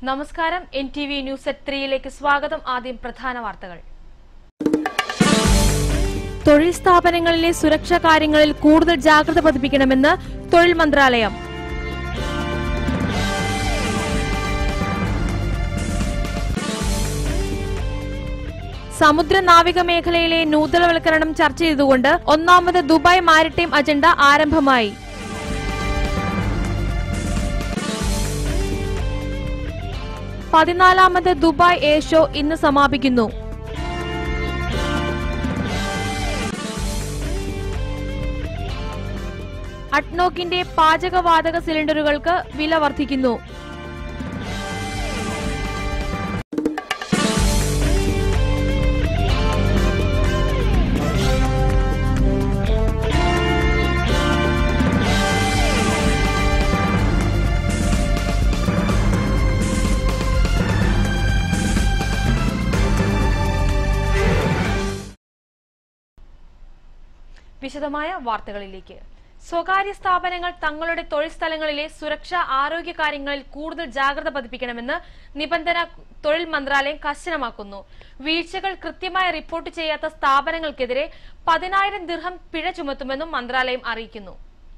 നമസ്കാരം N T V news at ത്രീയിലേക്ക് സ്വാഗതം ആദ്യം പ്രധാന വാർത്തകൾ തൊഴിൽ സ്ഥാപനങ്ങളിലെ സുരക്ഷാ കാര്യങ്ങളിൽ കൂടുതൽ ജാഗ്രത പതിപ്പിക്കണമെന്ന് തൊഴിൽ മന്ത്രാലയം സമുദ്ര നാവിക മേഖലയിലെ നൂതനവൽക്കരണം ചർച്ച ചെയ്തുകൊണ്ട് ഒന്നാമത് ദുബായ് മാരിടൈം അജണ്ട ആരംഭമായി പതിനാലാമത് ദുബായ് എയർ ഷോ ഇന്ന് സമാപിക്കുന്നു അട്നോക്കിന്റെ പാചകവാതക സിലിണ്ടറുകൾക്ക് വില വർദ്ധിക്കുന്നു വിശദമായ വാർത്തകളിലേക്ക് സ്വകാര്യ സ്ഥാപനങ്ങൾ തങ്ങളുടെ തൊഴിൽ സ്ഥലങ്ങളിലെ സുരക്ഷാ ആരോഗ്യ കാര്യങ്ങളിൽ കൂടുതൽ ജാഗ്രത പതിപ്പിക്കണമെന്ന് നിബന്ധന തൊഴിൽ മന്ത്രാലയം കർശനമാക്കുന്നു വീഴ്ചകൾ കൃത്യമായി റിപ്പോർട്ട് ചെയ്യാത്ത സ്ഥാപനങ്ങൾക്കെതിരെ പതിനായിരം ദിർഹം പിഴ ചുമത്തുമെന്നും മന്ത്രാലയം അറിയിക്കുന്നു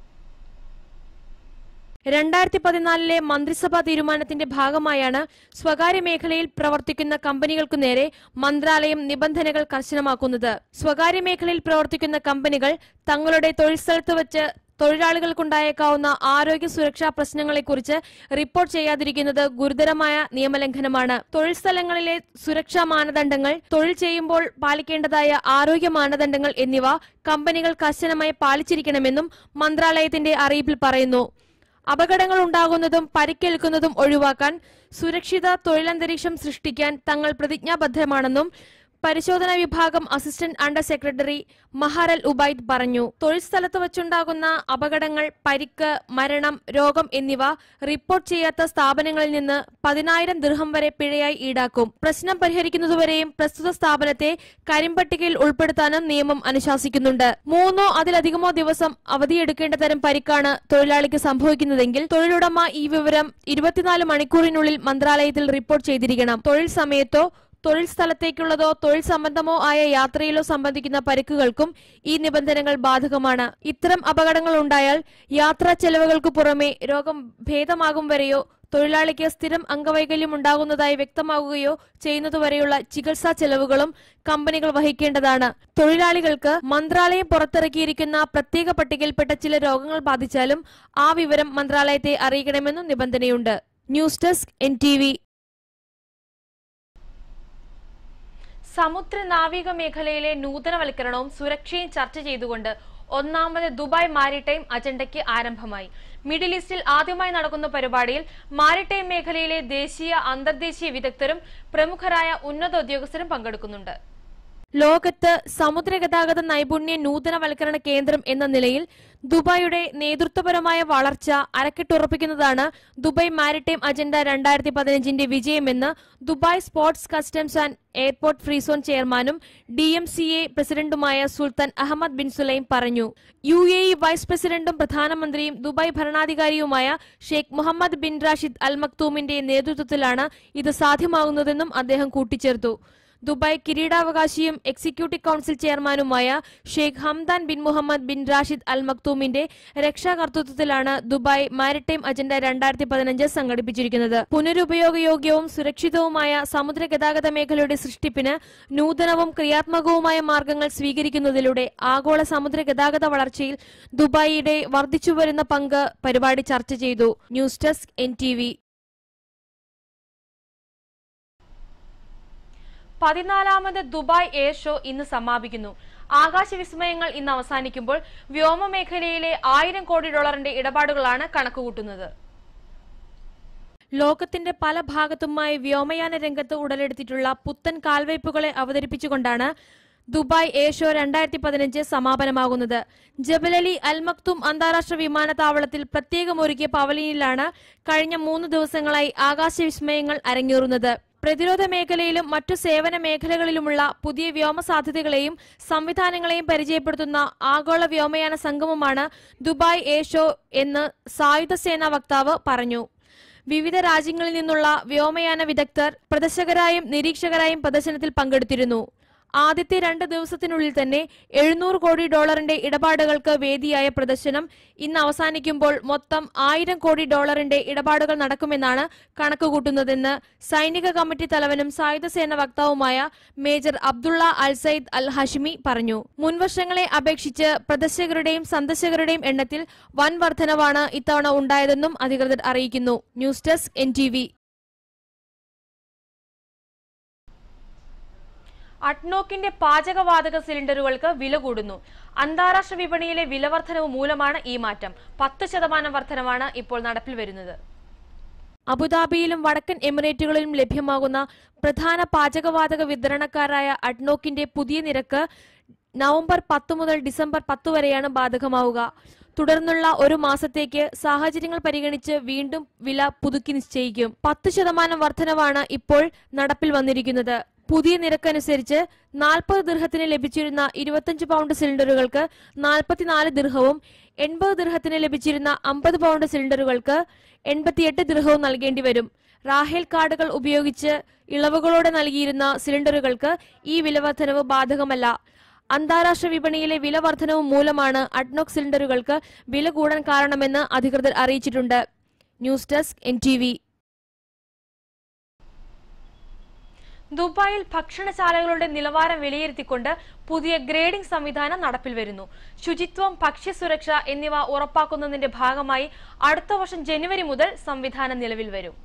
രണ്ടായിരത്തി പതിനാലിലെ മന്ത്രിസഭാ തീരുമാനത്തിന്റെ ഭാഗമായാണ് സ്വകാര്യ മേഖലയിൽ പ്രവർത്തിക്കുന്ന കമ്പനികൾക്കു നേരെ മന്ത്രാലയം നിബന്ധനകൾ കർശനമാക്കുന്നത് സ്വകാര്യ മേഖലയിൽ പ്രവർത്തിക്കുന്ന കമ്പനികൾ തങ്ങളുടെ തൊഴിൽ സ്ഥലത്ത് വെച്ച് തൊഴിലാളികൾക്കുണ്ടായേക്കാവുന്ന ആരോഗ്യ സുരക്ഷാ പ്രശ്നങ്ങളെക്കുറിച്ച് റിപ്പോർട്ട് ചെയ്യാതിരിക്കുന്നത് ഗുരുതരമായ നിയമലംഘനമാണ് തൊഴിൽ സ്ഥലങ്ങളിലെ സുരക്ഷാ മാനദണ്ഡങ്ങൾ തൊഴിൽ ചെയ്യുമ്പോൾ പാലിക്കേണ്ടതായ ആരോഗ്യ മാനദണ്ഡങ്ങൾ എന്നിവ കമ്പനികൾ കർശനമായി പാലിച്ചിരിക്കണമെന്നും മന്ത്രാലയത്തിന്റെ അറിയിപ്പിൽ പറയുന്നു അപകടങ്ങൾ ഉണ്ടാകുന്നതും പരിക്കേൽക്കുന്നതും ഒഴിവാക്കാൻ സുരക്ഷിത തൊഴിലന്തരീക്ഷം സൃഷ്ടിക്കാൻ തങ്ങൾ പ്രതിജ്ഞാബദ്ധമാണെന്നും പരിശോധനാ വിഭാഗം assistant under secretary Maharal Ubaid പറഞ്ഞു തൊഴിൽ സ്ഥലത്ത് വച്ചുണ്ടാകുന്ന അപകടങ്ങൾ പരിക്ക് മരണം രോഗം എന്നിവ റിപ്പോർട്ട് ചെയ്യാത്ത സ്ഥാപനങ്ങളിൽ നിന്ന് പതിനായിരം ദൃഹം വരെ പിഴയായി ഈടാക്കും പ്രശ്നം പരിഹരിക്കുന്നതുവരെയും പ്രസ്തുത സ്ഥാപനത്തെ കരിമ്പട്ടികയിൽ ഉൾപ്പെടുത്താനും നിയമം അനുശാസിക്കുന്നുണ്ട് മൂന്നോ അതിലധികമോ ദിവസം അവധിയെടുക്കേണ്ട തരം പരിക്കാണ് തൊഴിലാളിക്ക് സംഭവിക്കുന്നതെങ്കിൽ തൊഴിലുടമ ഈ വിവരം ഇരുപത്തിനാല് മണിക്കൂറിനുള്ളിൽ മന്ത്രാലയത്തിൽ റിപ്പോർട്ട് ചെയ്തിരിക്കണം തൊഴിൽ സമയത്തോ തൊഴിൽ സ്ഥലത്തേക്കുള്ളതോ തൊഴിൽ സംബന്ധമോ ആയ യാത്രയിലോ സംബന്ധിക്കുന്ന പരിക്കുകൾക്കും ഈ നിബന്ധനകൾ ബാധകമാണ് ഇത്തരം അപകടങ്ങൾ ഉണ്ടായാൽ യാത്രാ ചെലവുകൾക്ക് പുറമെ രോഗം ഭേദമാകും വരെയോ തൊഴിലാളിക്ക് സ്ഥിരം അംഗവൈകല്യം ഉണ്ടാകുന്നതായി വ്യക്തമാകുകയോ ചെയ്യുന്നതുവരെയുള്ള ചികിത്സാ ചെലവുകളും കമ്പനികൾ വഹിക്കേണ്ടതാണ് തൊഴിലാളികൾക്ക് മന്ത്രാലയം പുറത്തിറക്കിയിരിക്കുന്ന പ്രത്യേക പട്ടികയിൽപ്പെട്ട ചില രോഗങ്ങൾ ബാധിച്ചാലും ആ വിവരം മന്ത്രാലയത്തെ അറിയിക്കണമെന്നും നിബന്ധനയുണ്ട് ന്യൂസ് ഡെസ്ക് എൻ സമുദ്ര നാവിക മേഖലയിലെ നൂതനവൽക്കരണവും സുരക്ഷയും ചർച്ച ചെയ്തുകൊണ്ട് ഒന്നാമത് ദുബായ് മാരിടൈം അജണ്ടയ്ക്ക് ആരംഭമായി മിഡിൽ ഈസ്റ്റിൽ ആദ്യമായി നടക്കുന്ന പരിപാടിയിൽ മാരിടൈം മേഖലയിലെ ദേശീയ അന്തർദേശീയ വിദഗ്ധരും പ്രമുഖരായ ഉന്നത ഉദ്യോഗസ്ഥരും പങ്കെടുക്കുന്നുണ്ട് ലോകത്ത് സമുദ്ര ഗതാഗത നൈപുണ്യ നൂതനവൽക്കരണ കേന്ദ്രം എന്ന നിലയിൽ ദുബായിയുടെ നേതൃത്വപരമായ വളർച്ച അരക്കിട്ടുറപ്പിക്കുന്നതാണ് ദുബായ് മാരിടൈം അജണ്ട രണ്ടായിരത്തി പതിനഞ്ചിന്റെ വിജയമെന്ന് Dubai sports customs and airport free zone ചെയർമാനും ഡി എം സി എ പ്രസിഡന്റുമായ സുൽത്താൻ അഹമ്മദ് ബിൻ സുലൈം പറഞ്ഞു യു എ ഇ വൈസ് പ്രസിഡന്റും പ്രധാനമന്ത്രിയും ദുബായ് ഭരണാധികാരിയുമായ Sheikh Mohammed bin Rashid Al മക്തൂമിന്റെ നേതൃത്വത്തിലാണ് ഇത് സാധ്യമാകുന്നതെന്നും അദ്ദേഹം കൂട്ടിച്ചേർത്തു ദുബായ് കിരീടാവകാശിയും എക്സിക്യൂട്ടീവ് കൌൺസിൽ ചെയർമാനുമായ Sheikh Hamdan bin Mohammed bin Rashid Al മക്തൂമിന്റെ രക്ഷാകർതൃത്വത്തിലാണ് ദുബായ് മാരിടൈം അജണ്ട രണ്ടായിരത്തി പതിനഞ്ച് സംഘടിപ്പിച്ചിരിക്കുന്നത് പുനരുപയോഗയോഗ്യവും സുരക്ഷിതവുമായ സമുദ്ര ഗതാഗത മേഖലയുടെ സൃഷ്ടിപ്പിന് നൂതനവും ക്രിയാത്മകവുമായ മാർഗങ്ങൾ സ്വീകരിക്കുന്നതിലൂടെ ആഗോള സമുദ്ര ഗതാഗത വളർച്ചയിൽ ദുബായിയുടെ വർദ്ധിച്ചുവരുന്ന പങ്ക് പരിപാടി ചർച്ച ചെയ്തു ന്യൂസ് ഡെസ്ക് എൻ പതിനാലാമത് ദുബായ് എയർ ഷോ ഇന്ന് സമാപിക്കുന്നു ആകാശവിസ്മയങ്ങൾ ഇന്ന് അവസാനിക്കുമ്പോൾ വ്യോമ മേഖലയിലെ ആയിരം കോടി ഡോളറിന്റെ ഇടപാടുകളാണ് കണക്കുകൂട്ടുന്നത് ലോകത്തിന്റെ പല ഭാഗത്തുമായി വ്യോമയാന രംഗത്ത് ഉടലെടുത്തിട്ടുള്ള പുത്തൻ കാൽവയ്പുകളെ അവതരിപ്പിച്ചുകൊണ്ടാണ് ദുബായ് എയർ ഷോ രണ്ടായിരത്തി പതിനഞ്ച് സമാപനമാകുന്നത് ജബലലി അൽ മക്തും അന്താരാഷ്ട്ര വിമാനത്താവളത്തിൽ പ്രത്യേകം ഒരുക്കിയ പവലിയനിലാണ് കഴിഞ്ഞ മൂന്ന് ദിവസങ്ങളായി ആകാശവിസ്മയങ്ങൾ അരങ്ങേറുന്നത് പ്രതിരോധ മേഖലയിലും മറ്റു സേവന മേഖലകളിലുമുള്ള പുതിയ വ്യോമ സാധ്യതകളെയും സംവിധാനങ്ങളെയും പരിചയപ്പെടുത്തുന്ന ആഗോള വ്യോമയാന സംഗമമാണ് ദുബായ് എയർ ഷോ എന്ന് സായുധ സേനാ വക്താവ് പറഞ്ഞു വിവിധ രാജ്യങ്ങളിൽ നിന്നുള്ള വ്യോമയാന വിദഗ്ധർ പ്രദർശകരായും നിരീക്ഷകരായും പ്രദർശനത്തിൽ പങ്കെടുത്തിരുന്നു ആദ്യത്തെ രണ്ട് ദിവസത്തിനുള്ളിൽ തന്നെ എഴുന്നൂറ് കോടി ഡോളറിന്റെ ഇടപാടുകൾക്ക് വേദിയായ പ്രദർശനം ഇന്ന് അവസാനിക്കുമ്പോൾ മൊത്തം ആയിരം കോടി ഡോളറിന്റെ ഇടപാടുകൾ നടക്കുമെന്നാണ് കണക്കുകൂട്ടുന്നതെന്ന് സൈനിക കമ്മിറ്റി തലവനും സായുധ സേന വക്താവുമായ major Abdullah Al Sayed Al Hashimi പറഞ്ഞു മുൻവർഷങ്ങളെ അപേക്ഷിച്ച് പ്രദർശകരുടെയും സന്ദർശകരുടെയും എണ്ണത്തിൽ വൻ വർധനവാണ് ഇത്തവണ ഉണ്ടായതെന്നും അധികൃതർ അറിയിക്കുന്നു ന്യൂസ് ഡെസ്ക് എൻ അഡ്നോക്കിന്റെ പാചകവാതക സിലിണ്ടറുകൾക്ക് വില കൂടുന്നു അന്താരാഷ്ട്ര വിപണിയിലെ വിലവർധനവ് മൂലമാണ് ഈ മാറ്റം പത്ത് ശതമാനം വർധനവാണ് ഇപ്പോൾ നടപ്പിൽ വരുന്നത് അബുദാബിയിലും വടക്കൻ എമിറേറ്റുകളിലും ലഭ്യമാകുന്ന പ്രധാന പാചകവാതക വിതരണക്കാരായ അഡ്നോക്കിന്റെ പുതിയ നിരക്ക് നവംബർ പത്ത് മുതൽ ഡിസംബർ പത്ത് വരെയാണ് ബാധകമാവുക തുടർന്നുള്ള ഒരു മാസത്തേക്ക് സാഹചര്യങ്ങൾ പരിഗണിച്ച് വീണ്ടും വില പുതുക്കി നിശ്ചയിക്കും പത്ത് ശതമാനം വർധനവാണ് ഇപ്പോൾ നടപ്പിൽ വന്നിരിക്കുന്നത് പുതിയ നിരക്കനുസരിച്ച് നാൽപ്പത് ദിർഹത്തിന് ലഭിച്ചിരുന്ന ഇരുപത്തഞ്ച് പൗണ്ട് സിലിണ്ടറുകൾക്ക് നാൽപ്പത്തിനാല് ദിർഹവും എൺപത് ദിർഹത്തിന് ലഭിച്ചിരുന്ന അമ്പത് പൗണ്ട് സിലിണ്ടറുകൾക്ക് എൺപത്തിയെട്ട് ദിർഹവും നൽകേണ്ടി വരും റാഹേൽ കാർഡുകൾ ഉപയോഗിച്ച് ഇളവുകളോടെ നൽകിയിരുന്ന സിലിണ്ടറുകൾക്ക് ഈ വിലവർധനവ് ബാധകമല്ല അന്താരാഷ്ട്ര വിപണിയിലെ വില വർധനവ് മൂലമാണ് അഡ്നോക് സിലിണ്ടറുകൾക്ക് വില കൂടാൻ കാരണമെന്ന് അധികൃതർ അറിയിച്ചിട്ടുണ്ട് ന്യൂസ് ഡെസ്ക് എൻ ദുബായിൽ ഭക്ഷണശാലകളുടെ നിലവാരം വിലയിരുത്തിക്കൊണ്ട് പുതിയ ഗ്രേഡിംഗ് സംവിധാനം നടപ്പിൽ വരുന്നു ശുചിത്വം ഭക്ഷ്യസുരക്ഷ എന്നിവ ഉറപ്പാക്കുന്നതിന്റെ ഭാഗമായി അടുത്ത വർഷം ജനുവരി മുതൽ സംവിധാനം നിലവിൽ വരും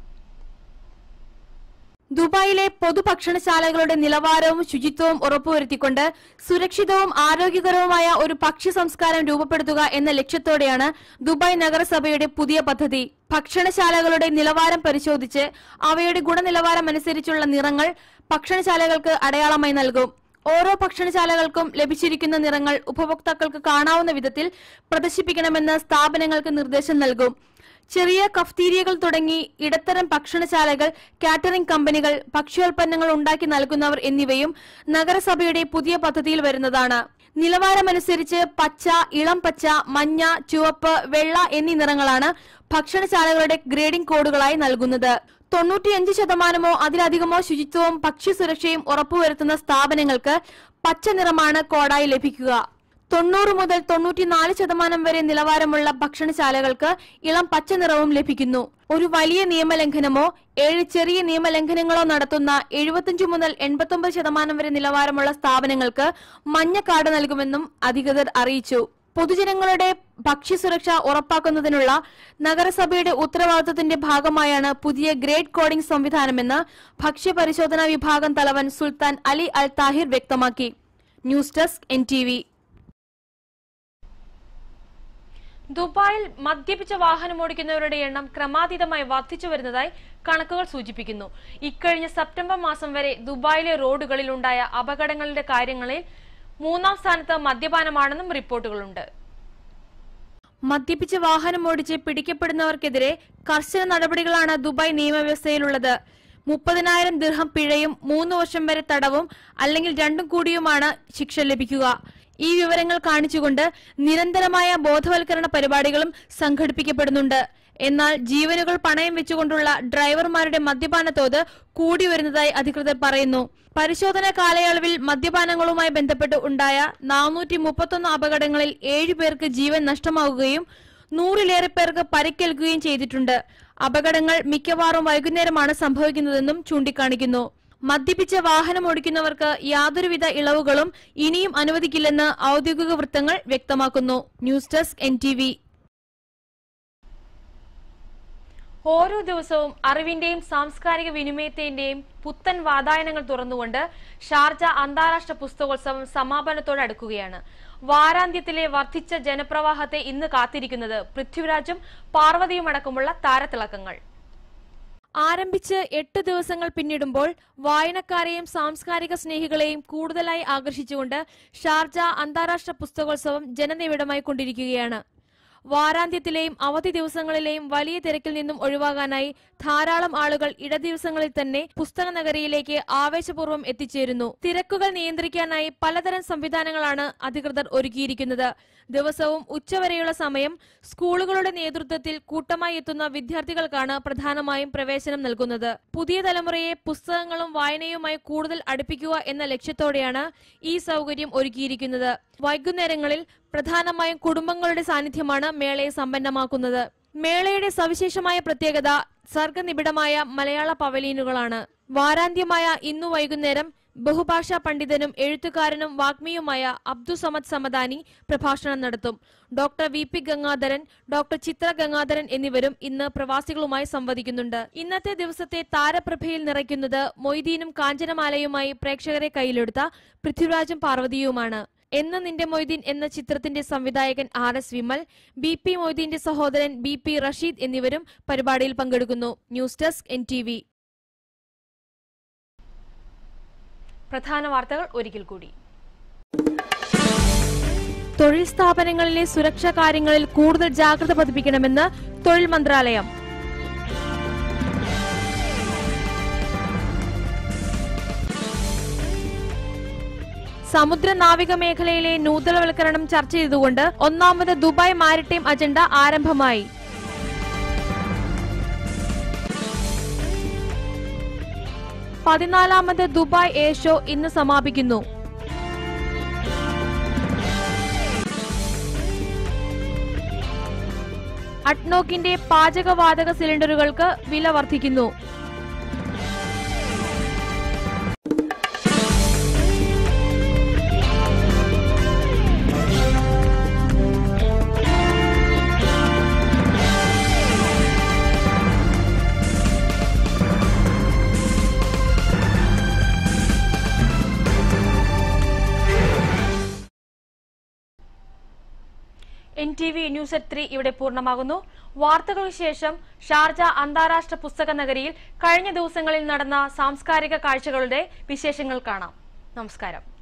ദുബായിലെ പൊതുഭക്ഷണശാലകളുടെ നിലവാരവും ശുചിത്വവും ഉറപ്പുവരുത്തിക്കൊണ്ട് സുരക്ഷിതവും ആരോഗ്യകരവുമായ ഒരു ഭക്ഷ്യ സംസ്കാരം രൂപപ്പെടുത്തുക എന്ന ലക്ഷ്യത്തോടെയാണ് ദുബായ് നഗരസഭയുടെ പുതിയ പദ്ധതി ഭക്ഷണശാലകളുടെ നിലവാരം പരിശോധിച്ച് അവയുടെ ഗുണനിലവാരം അനുസരിച്ചുള്ള നിറങ്ങൾ ഭക്ഷണശാലകൾക്ക് അടയാളമായി നൽകും ഓരോ ഭക്ഷണശാലകൾക്കും ലഭിച്ചിരിക്കുന്ന നിറങ്ങൾ ഉപഭോക്താക്കൾക്ക് കാണാവുന്ന വിധത്തിൽ പ്രദർശിപ്പിക്കണമെന്ന് സ്ഥാപനങ്ങൾക്ക് നിർദ്ദേശം നൽകും ചെറിയ കഫ്തീരിയകൾ തുടങ്ങി ഇടത്തരം ഭക്ഷണശാലകൾ കാറ്ററിംഗ് കമ്പനികൾ ഭക്ഷ്യോൽപ്പന്നങ്ങൾ ഉണ്ടാക്കി നൽകുന്നവർ എന്നിവയും നഗരസഭയുടെ പുതിയ പദ്ധതിയിൽ വരുന്നതാണ് നിലവാരമനുസരിച്ച് പച്ച ഇളം പച്ച മഞ്ഞ ചുവപ്പ് വെള്ള എന്നീ നിറങ്ങളാണ് ഭക്ഷണശാലകളുടെ ഗ്രേഡിംഗ് കോഡുകളായി നൽകുന്നത് തൊണ്ണൂറ്റിയഞ്ച് ശതമാനമോ അതിലധികമോ ശുചിത്വവും ഭക്ഷ്യസുരക്ഷയും ഉറപ്പുവരുത്തുന്ന സ്ഥാപനങ്ങൾക്ക് പച്ച നിറമാണ് കോഡായി ലഭിക്കുക തൊണ്ണൂറ് മുതൽ തൊണ്ണൂറ്റിനാല് ശതമാനം വരെ നിലവാരമുള്ള ഭക്ഷണശാലകൾക്ക് ഇളം പച്ച നിറവും ലഭിക്കുന്നു ഒരു വലിയ നിയമലംഘനമോ ഏഴ് ചെറിയ നിയമലംഘനങ്ങളോ നടത്തുന്ന എഴുപത്തിയഞ്ച് മുതൽ എൺപത്തൊമ്പത് ശതമാനം വരെ നിലവാരമുള്ള സ്ഥാപനങ്ങൾക്ക് മഞ്ഞ കാർഡ് നൽകുമെന്നും അധികൃതർ അറിയിച്ചു പൊതുജനങ്ങളുടെ ഭക്ഷ്യസുരക്ഷ ഉറപ്പാക്കുന്നതിനുള്ള നഗരസഭയുടെ ഉത്തരവാദിത്തത്തിന്റെ ഭാഗമായാണ് പുതിയ ഗ്രേഡ് കോഡിംഗ് സംവിധാനമെന്ന് ഭക്ഷ്യപരിശോധനാ വിഭാഗം തലവൻ സുൽത്താൻ അലി അൽ താഹിർ വ്യക്തമാക്കി ന്യൂസ് ഡെസ്ക് എൻ ദുബായിൽ മദ്യപിച്ച വാഹനമോടിക്കുന്നവരുടെ എണ്ണം ക്രമാതീതമായി വർദ്ധിച്ചു വരുന്നതായി കണക്കുകൾ സൂചിപ്പിക്കുന്നു ഇക്കഴിഞ്ഞ സെപ്റ്റംബർ മാസം വരെ ദുബായിലെ റോഡുകളിൽ ഉണ്ടായ അപകടങ്ങളുടെ കാര്യങ്ങളിൽ മൂന്നാം സ്ഥാനത്ത് മദ്യപാനമാണെന്നും റിപ്പോർട്ടുകളുണ്ട് മദ്യപിച്ച് വാഹനമോടിച്ച് പിടിക്കപ്പെടുന്നവർക്കെതിരെ കർശന നടപടികളാണ് ദുബായ് നിയമവ്യവസ്ഥയിലുള്ളത് മുപ്പതിനായിരം ദിർഹം പിഴയും മൂന്ന് വർഷം വരെ തടവും അല്ലെങ്കിൽ രണ്ടും കൂടിയുമാണ് ശിക്ഷ ലഭിക്കുക ഈ വിവരങ്ങൾ കാണിച്ചുകൊണ്ട് നിരന്തരമായ ബോധവൽക്കരണ പരിപാടികളും സംഘടിപ്പിക്കപ്പെടുന്നുണ്ട് എന്നാൽ ജീവനുകൾ പണയം വെച്ചുകൊണ്ടുള്ള ഡ്രൈവർമാരുടെ മദ്യപാന തോത് കൂടി വരുന്നതായി അധികൃതർ പറയുന്നു പരിശോധന കാലയളവിൽ മദ്യപാനങ്ങളുമായി ബന്ധപ്പെട്ട് ഉണ്ടായ നാനൂറ്റി മുപ്പത്തൊന്ന് അപകടങ്ങളിൽ ഏഴു പേർക്ക് ജീവൻ നഷ്ടമാവുകയും നൂറിലേറെ പേർക്ക് പരിക്കേൽക്കുകയും ചെയ്തിട്ടുണ്ട് അപകടങ്ങൾ മിക്കവാറും വൈകുന്നേരമാണ് സംഭവിക്കുന്നതെന്നും ചൂണ്ടിക്കാണിക്കുന്നു മദ്യപിച്ച് വാഹനം ഓടിക്കുന്നവർക്ക് യാതൊരുവിധ ഇളവുകളും ഇനിയും അനുവദിക്കില്ലെന്ന് ഔദ്യോഗിക വൃത്തങ്ങൾ വ്യക്തമാക്കുന്നു ന്യൂസ് ഡെസ്ക് എൻ ഓരോ ദിവസവും അറിവിന്റെയും സാംസ്കാരിക വിനിമയത്തിന്റെയും പുത്തൻ വാതായനങ്ങൾ തുറന്നുകൊണ്ട് ഷാർജ അന്താരാഷ്ട്ര പുസ്തകോത്സവം സമാപനത്തോടെ അടുക്കുകയാണ് വാരാന്ത്യത്തിലെ വർദ്ധിച്ച ജനപ്രവാഹത്തെ ഇന്ന് കാത്തിരിക്കുന്നത് പൃഥ്വിരാജും പാർവതിയും അടക്കമുള്ള താരത്തിളക്കങ്ങൾ ആരംഭിച്ച് എട്ട് ദിവസങ്ങൾ പിന്നിടുമ്പോൾ വായനക്കാരെയും സാംസ്കാരിക സ്നേഹികളെയും കൂടുതലായി ആകർഷിച്ചുകൊണ്ട് ഷാർജ അന്താരാഷ്ട്ര പുസ്തകോത്സവം ജനനിബിഡമായി കൊണ്ടിരിക്കുകയാണ് വാരാന്ത്യത്തിലെയും അവധി ദിവസങ്ങളിലെയും വലിയ തിരക്കിൽ നിന്നും ഒഴിവാകാനായി ധാരാളം ആളുകൾ ഇടദിവസങ്ങളിൽ തന്നെ പുസ്തക നഗരിയിലേക്ക് ആവേശപൂർവ്വം എത്തിച്ചേരുന്നു തിരക്കുകൾ നിയന്ത്രിക്കാനായി പലതരം സംവിധാനങ്ങളാണ് അധികൃതർ ഒരുക്കിയിരിക്കുന്നത് ദിവസവും ഉച്ചവരെയുള്ള സമയം സ്കൂളുകളുടെ നേതൃത്വത്തിൽ കൂട്ടമായി എത്തുന്ന വിദ്യാർത്ഥികൾക്കാണ് പ്രധാനമായും പ്രവേശനം നൽകുന്നത് പുതിയ തലമുറയെ പുസ്തകങ്ങളും വായനയുമായി കൂടുതൽ അടുപ്പിക്കുക എന്ന ലക്ഷ്യത്തോടെയാണ് ഈ സൗകര്യം ഒരുക്കിയിരിക്കുന്നത് വൈകുന്നേരങ്ങളിൽ പ്രധാനമായും കുടുംബങ്ങളുടെ സാന്നിധ്യമാണ് മേളയെ സമ്പന്നമാക്കുന്നത് മേളയുടെ സവിശേഷമായ പ്രത്യേകത സർഗനിബിഡമായ മലയാള പവലീനുകളാണ് വാരാന്ത്യമായ ഇന്നു വൈകുന്നേരം ബഹുഭാഷാ പണ്ഡിതനും എഴുത്തുകാരനും വാഗ്മിയുമായ അബ്ദുസമദ് സമദാനി പ്രഭാഷണം നടത്തും doctor V P Gangadharan doctor Chitra Gangadharan എന്നിവരും ഇന്ന് പ്രവാസികളുമായി സംവദിക്കുന്നുണ്ട് ഇന്നത്തെ ദിവസത്തെ താരപ്രഭയിൽ നിറയ്ക്കുന്നത് മൊയ്തീനും കാഞ്ചനമാലയുമായി പ്രേക്ഷകരെ കയ്യിലെടുത്ത പൃഥ്വിരാജും പാർവതിയുമാണ് എന്ന് നിന്റെ മൊയ്തീൻ എന്ന ചിത്രത്തിന്റെ സംവിധായകൻ R S Vimal B P മൊയ്തീന്റെ സഹോദരൻ ബി പി റഷീദ് എന്നിവരും പരിപാടിയിൽ പങ്കെടുക്കുന്നു news desk N T V പ്രധാന വാർത്തകൾ ഒരിക്കൽ കൂടി തൊഴിൽ സ്ഥാപനങ്ങളിലെ സുരക്ഷാ കാര്യങ്ങളിൽ കൂടുതൽ ജാഗ്രത പതിപ്പിക്കണമെന്ന് തൊഴിൽ മന്ത്രാലയം സമുദ്ര നാവിക മേഖലയിലെ നൂതനവൽക്കരണം ചർച്ച ചെയ്തുകൊണ്ട് ഒന്നാമത് ദുബായ് മാരിടൈം അജണ്ട ആരംഭമായി പതിനാലാമത് ദുബായ് എയർ ഷോ ഇന്ന് സമാപിക്കുന്നു അഡ്നോക്കിന്റെ പാചകവാതക സിലിണ്ടറുകൾക്ക് വില വർദ്ധിക്കുന്നു N T V news at three ഇവിടെ പൂർണ്ണമാകുന്നു വാർത്തകൾക്ക് ശേഷം ഷാർജ അന്താരാഷ്ട്ര പുസ്തക നഗരിയിൽ കഴിഞ്ഞ ദിവസങ്ങളിൽ നടന്ന സാംസ്കാരിക കാഴ്ചകളുടെ വിശേഷങ്ങൾ കാണാം നമസ്കാരം